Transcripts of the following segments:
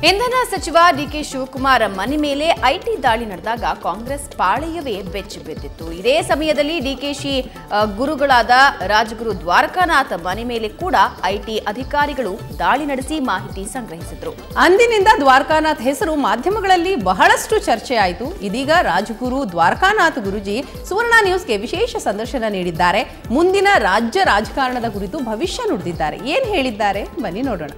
ಇಂಧನ ಸಚಿವ ಡಿಕೆ ಶಿವಕುಮಾರ್ ಮನೆ ಮೇಲೆ ಐಟಿ ದಾಳಿ ನಡೆದಾಗ ಕಾಂಗ್ರೆಸ್ ಪಾಳೆಯವೇ ಬೆಚ್ಚಿ ಬಿದ್ದಿತ್ತು ಇದೇ ಸಮಯದಲ್ಲಿ ಡಿಕೆಶಿ ಆ, ಗುರುಗಳಾದ ರಾಜಗುರು ದ್ವಾರಕಾನಾಥ್ ಮನೆ ಮೇಲೆ ಕೂಡ ಐಟಿ ಅಧಿಕಾರಿಗಳು ದಾಳಿ ನಡೆಸಿ ಮಾಹಿತಿ ಸಂಗ್ರಹಿಸಿದ್ರು ಅಂದಿನಿಂದ ದ್ವಾರಕಾನಾಥ್ ಹೆಸರು ಮಾಧ್ಯಮಗಳಲ್ಲಿ ಬಹಳಷ್ಟು ಚರ್ಚೆ ಆಯಿತು ಇದೀಗ ರಾಜಗುರು ದ್ವಾರಕಾನಾಥ್ ಗುರುಜಿ ಸುವರ್ಣ ನ್ಯೂಸ್ಗೆ ವಿಶೇಷ ಸಂದರ್ಶನ ನೀಡಿದ್ದಾರೆ ಮುಂದಿನ ರಾಜ್ಯ ರಾಜಕಾರಣದ ಕುರಿತು ಭವಿಷ್ಯ ನುಡಿದಿದ್ದಾರೆ ಏನ್ ಹೇಳಿದ್ದಾರೆ ಬನ್ನಿ ನೋಡೋಣ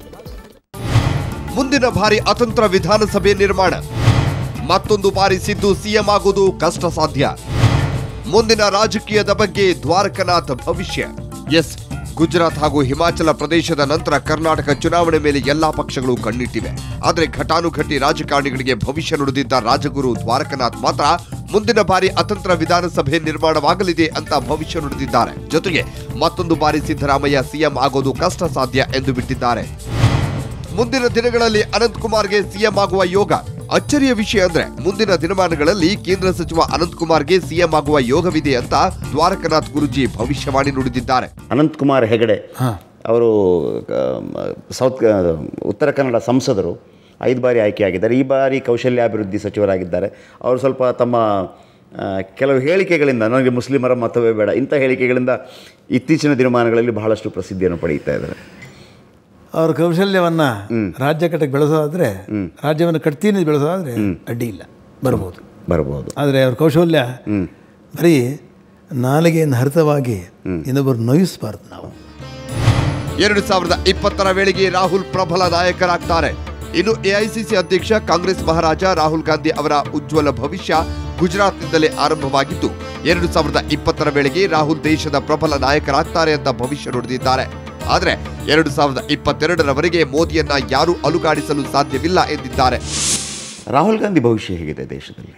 ಮುಂದಿನ ಬಾರಿ ಅತಂತ್ರ ವಿಧಾನಸಭೆ ನಿರ್ಮಾಣ ಮತ್ತೊಂದು ಬಾರಿ ಸಿದ್ದು ಸಿಎಂ ಆಗುವುದು ಕಷ್ಟ ಸಾಧ್ಯ ಮುಂದಿನ ರಾಜಕೀಯದ ಬಗ್ಗೆ ದ್ವಾರಕನಾಥ್ ಭವಿಷ್ಯ ಎಸ್ ಗುಜರಾತ್ ಹಾಗೂ ಹಿಮಾಚಲ ಪ್ರದೇಶದ ನಂತರ ಕರ್ನಾಟಕ ಚುನಾವಣೆ ಮೇಲೆ ಎಲ್ಲಾ ಪಕ್ಷಗಳು ಕಣ್ಣಿಟ್ಟಿವೆ ಆದರೆ ಘಟಾನುಘಟಿ ರಾಜಕಾರಣಿಗಳಿಗೆ ಭವಿಷ್ಯ ನುಡಿದಿದ್ದ ರಾಜಗುರು ದ್ವಾರಕನಾಥ್ ಮಾತ್ರ ಮುಂದಿನ ಬಾರಿ ಅತಂತ್ರ ವಿಧಾನಸಭೆ ನಿರ್ಮಾಣವಾಗಲಿದೆ ಅಂತ ಭವಿಷ್ಯ ನುಡಿದಿದ್ದಾರೆ ಜೊತೆಗೆ ಮತ್ತೊಂದು ಬಾರಿ ಸಿದ್ದರಾಮಯ್ಯ ಸಿಎಂ ಆಗೋದು ಕಷ್ಟ ಸಾಧ್ಯ ಎಂದು ಬಿಟ್ಟಿದ್ದಾರೆ ಮುಂದಿನ ದಿನಗಳಲ್ಲಿ ಅನಂತ್ ಕುಮಾರ್ಗೆ ಸಿಎಂ ಆಗುವ ಯೋಗ ಅಚ್ಚರಿಯ ವಿಷಯ ಅಂದ್ರೆ ಮುಂದಿನ ದಿನಮಾನಗಳಲ್ಲಿ ಕೇಂದ್ರ ಸಚಿವ ಅನಂತ್ ಕುಮಾರ್ಗೆ ಸಿಎಂ ಆಗುವ ಯೋಗವಿದೆ ಅಂತ ದ್ವಾರಕನಾಥ್ ಗುರುಜಿ ಭವಿಷ್ಯವಾಣಿ ನುಡಿದಿದ್ದಾರೆ ಅನಂತ್ ಕುಮಾರ್ ಹೆಗಡೆ ಅವರು ಸೌತ್ ಕ- ಉತ್ತರ ಕನ್ನಡ ಸಂಸದರು ಐದು ಬಾರಿ ಆಯ್ಕೆಯಾಗಿದ್ದಾರೆ ಈ ಬಾರಿ ಕೌಶಲ್ಯಾಭಿವೃದ್ಧಿ ಸಚಿವರಾಗಿದ್ದಾರೆ ಅವರು ಸ್ವಲ್ಪ ತಮ್ಮ ಆ, ಕೆಲವು ಹೇಳಿಕೆಗಳಿಂದ ನನಗೆ ಮುಸ್ಲಿಮರ ಮತವೇ ಬೇಡ ಇಂಥ ಹೇಳಿಕೆಗಳಿಂದ ಇತ್ತೀಚಿನ ದಿನಮಾನಗಳಲ್ಲಿ ಬಹಳಷ್ಟು ಪ್ರಸಿದ್ಧಿಯನ್ನು ಪಡೆಯುತ್ತಾ ಇದ್ದಾರೆ ಅವ್ರ ಕೌಶಲ್ಯವನ್ನು ರಾಜ್ಯ ಕಟ್ಟಕ್ಕೆ ಬೆಳೆಸೋದಾದ್ರೆ ರಾಜ್ಯವನ್ನು ಕಟ್ತೀನಿ ಬೆಳೆಸೋದಾದ್ರೆ ಅಡ್ಡಿ ಇಲ್ಲ ಬರ್ಬೋದು ಬರಬಹುದು ಆದರೆ ಅವ್ರ ಕೌಶಲ್ಯ ಬರೀ ನಾಲಿಗೆಯನ್ನು ಹರಿತವಾಗಿ ಇನ್ನೊಬ್ಬರು ನೋಯಿಸಬಾರ್ದು ನಾವು ಎರಡು ಸಾವಿರದ ಇಪ್ಪತ್ತರ ವೇಳೆಗೆ ರಾಹುಲ್ ಪ್ರಬಲ ನಾಯಕರಾಗ್ತಾರೆ ಇನ್ನು ಎಐಸಿಸಿ ಅಧ್ಯಕ್ಷ ಕಾಂಗ್ರೆಸ್ ಮಹಾರಾಜ ರಾಹುಲ್ ಗಾಂಧಿ ಅವರ ಉಜ್ವಲ ಭವಿಷ್ಯ ಗುಜರಾತ್ನಿಂದಲೇ ಆರಂಭವಾಗಿದ್ದು ಎರಡು ಸಾವಿರದ ಇಪ್ಪತ್ತರ ವೇಳೆಗೆ ರಾಹುಲ್ ದೇಶದ ಪ್ರಬಲ ನಾಯಕರಾಗ್ತಾರೆ ಅಂತ ಭವಿಷ್ಯ ನುಡಿದಿದ್ದಾರೆ ಆದರೆ ಎರಡು ಸಾವಿರದ ಇಪ್ಪತ್ತೆರಡರವರೆಗೆ ಮೋದಿಯನ್ನ ಯಾರೂ ಅಲುಗಾಡಿಸಲು ಸಾಧ್ಯವಿಲ್ಲ ಎಂದಿದ್ದಾರೆ ರಾಹುಲ್ ಗಾಂಧಿ ಭವಿಷ್ಯ ಹೇಗಿದೆ ದೇಶದಲ್ಲಿ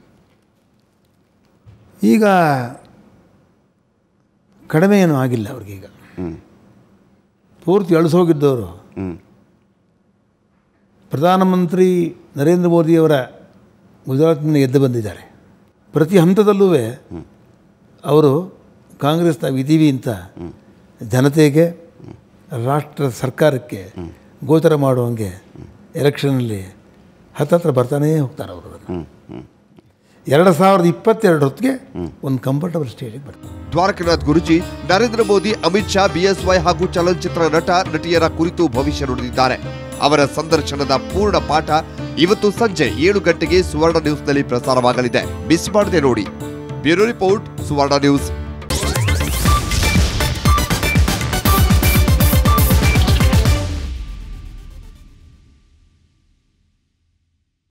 ಈಗ ಕಡಿಮೆ ಏನೂ ಆಗಿಲ್ಲ ಅವ್ರಿಗೀಗ ಪೂರ್ತಿ ಅಳಿಸೋಗಿದ್ದವರು ಪ್ರಧಾನಮಂತ್ರಿ ನರೇಂದ್ರ ಮೋದಿಯವರ ಗುಜರಾತ್ನಿಂದ ಎದ್ದು ಬಂದಿದ್ದಾರೆ ಪ್ರತಿ ಹಂತದಲ್ಲೂ ಅವರು ಕಾಂಗ್ರೆಸ್ ನಾವು ಇದ್ದೀವಿ ಅಂತ ಜನತೆಗೆ ರಾಷ್ಟ್ರ ಸರ್ಕಾರಕ್ಕೆ ಗೋಚರ ಮಾಡುವಂಗೆ ಎಲೆಕ್ಷನಲ್ಲಿ ಹತ್ತತ್ರ ಬರ್ತಾನೇ ಹೋಗ್ತಾರೆ ಅವರು ಎರಡು ಸಾವಿರದ ಇಪ್ಪತ್ತೆರಡು ಹೊತ್ತಿಗೆ ಒಂದು ಕಂಫರ್ಟಬಲ್ ಸ್ಟೇಜಿಗೆ ಬರ್ತಾರೆ ದ್ವಾರಕನಾಥ್ ಗುರುಜಿ ನರೇಂದ್ರ ಮೋದಿ ಅಮಿತ್ ಶಾ ಬಿಎಸ್ವೈ ಹಾಗೂ ಚಲನಚಿತ್ರ ನಟ ನಟಿಯರ ಕುರಿತು ಭವಿಷ್ಯ ನುಡಿದಿದ್ದಾರೆ ಅವರ ಸಂದರ್ಶನದ ಪೂರ್ಣ ಪಾಠ ಇವತ್ತು ಸಂಜೆ ಏಳು ಗಂಟೆಗೆ ಸುವರ್ಣ ನ್ಯೂಸ್ನಲ್ಲಿ ಪ್ರಸಾರವಾಗಲಿದೆ ಮಿಸ್ ಮಾಡದೆ ನೋಡಿ ಬ್ಯೂರೋ ರಿಪೋರ್ಟ್ ಸುವರ್ಣ ನ್ಯೂಸ್